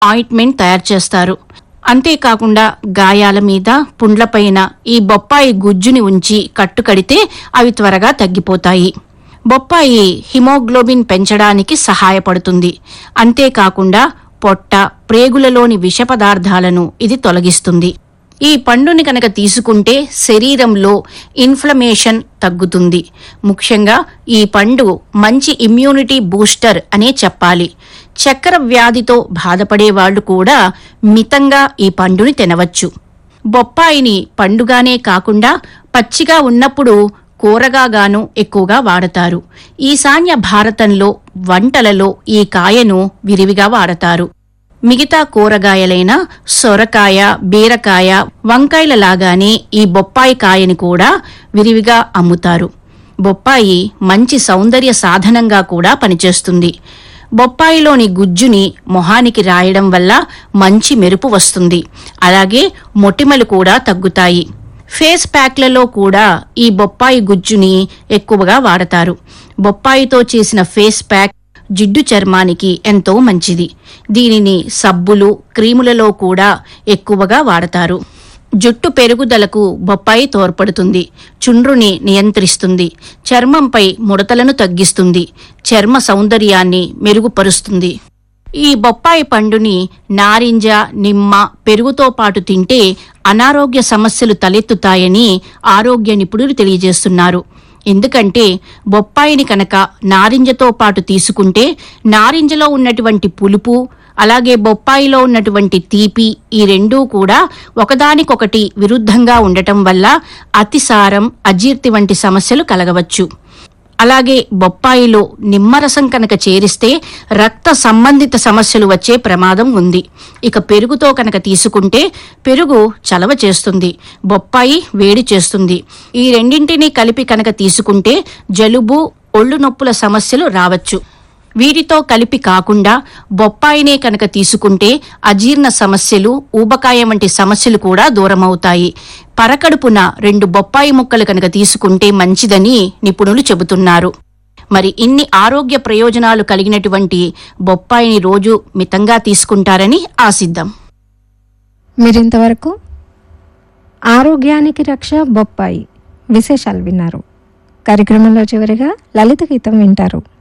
ointment తయారు చేస్తారు అంతేకాకుండా గాయాల మీద పుండ్లపైన ఈ బొప్పాయి గుజ్జుని ఉంచి కట్టుకడితే అవి త్వరగా తగ్గిపోతాయి బొప్పాయి హిమోగ్లోబిన్ పెంచడానికి సహాయపడుతుంది అంతేకాకుండా పొట్ట ప్రేగులలోని విష పదార్థాలను ఇది తొలగిస్తుంది ఈ పండుని కనుక తీసుకుంటే శరీరంలో ఇన్ఫ్లమేషన్ తగ్గుతుంది ముఖ్యంగా ఈ పండు మంచి ఇమ్యూనిటీ బూస్టర్ అనే చెప్పాలి చక్కెర వ్యాధితో బాధపడే వాళ్ళు కూడా మితంగా ఈ పండుని తినవచ్చు బొప్పాయిని పండుగానే కాకుండా పచ్చిగా ఉన్నప్పుడు కూరగాగాను ఎక్కువగా వాడతారు ఈశాన్య భారతంలో వంటలలో ఈ కాయను విరివిగా వాడతారు మిగతా కూరగాయలైన సొరకాయ బీరకాయ వంకాయల లాగానే ఈ బొప్పాయి కాయని కూడా విరివిగా అమ్ముతారు బొప్పాయి మంచి సౌందర్య సాధనంగా కూడా పనిచేస్తుంది బొప్పాయిలోని గుజ్జుని మొహానికి రాయడం వల్ల మంచి మెరుపు వస్తుంది అలాగే మొటిమలు కూడా తగ్గుతాయి ఫేస్ ప్యాక్లలో కూడా ఈ బొప్పాయి గుజ్జుని ఎక్కువగా వాడతారు బొప్పాయితో చేసిన ఫేస్ ప్యాక్ జిడ్డు చర్మానికి ఎంతో మంచిది దీనిని సబ్బులు క్రీములలో కూడా ఎక్కువగా వాడతారు జుట్టు పెరుగుదలకు బొప్పాయి తోడ్పడుతుంది చుండ్రుని నియంత్రిస్తుంది చర్మంపై ముడతలను తగ్గిస్తుంది చర్మ సౌందర్యాన్ని మెరుగుపరుస్తుంది ఈ బొప్పాయి పండుని నారింజ నిమ్మ పెరుగుతో పాటు తింటే అనారోగ్య సమస్యలు తలెత్తుతాయని ఆరోగ్య నిపుణులు తెలియజేస్తున్నారు ఎందుకంటే బొప్పాయిని కనుక నారింజతో పాటు తీసుకుంటే నారింజలో ఉన్నటువంటి పులుపు అలాగే బొప్పాయిలో ఉన్నటువంటి తీపి ఈ రెండూ కూడా ఒకదానికొకటి విరుద్ధంగా ఉండటం వల్ల అతిసారం అజీర్తి వంటి సమస్యలు కలగవచ్చు అలాగే బొప్పాయిలో నిమ్మరసం కనుక చేరిస్తే రక్త సంబంధిత సమస్యలు వచ్చే ప్రమాదం ఉంది ఇక పెరుగుతో కనుక తీసుకుంటే పెరుగు చలవ చేస్తుంది బొప్పాయి వేడి చేస్తుంది ఈ రెండింటినీ కలిపి కనుక తీసుకుంటే జలుబు ఒళ్ళు నొప్పుల సమస్యలు రావచ్చు వీటితో కలిపి కాకుండా బొప్పాయినే కనుక తీసుకుంటే అజీర్ణ సమస్యలు ఊబకాయం వంటి సమస్యలు కూడా దూరమవుతాయి పరకడుపున రెండు బొప్పాయి ముక్కలు కనుక తీసుకుంటే మంచిదని నిపుణులు చెబుతున్నారు మరి ఇన్ని ఆరోగ్య ప్రయోజనాలు కలిగినటువంటి బొప్పాయిని రోజు మితంగా తీసుకుంటారని ఆశిద్దాం మీరింతవరకు ఆరోగ్యానికి రక్ష బొప్పాయి విశేషాలు విన్నారు కార్యక్రమంలో చివరిగా లలిత గీతం వింటారు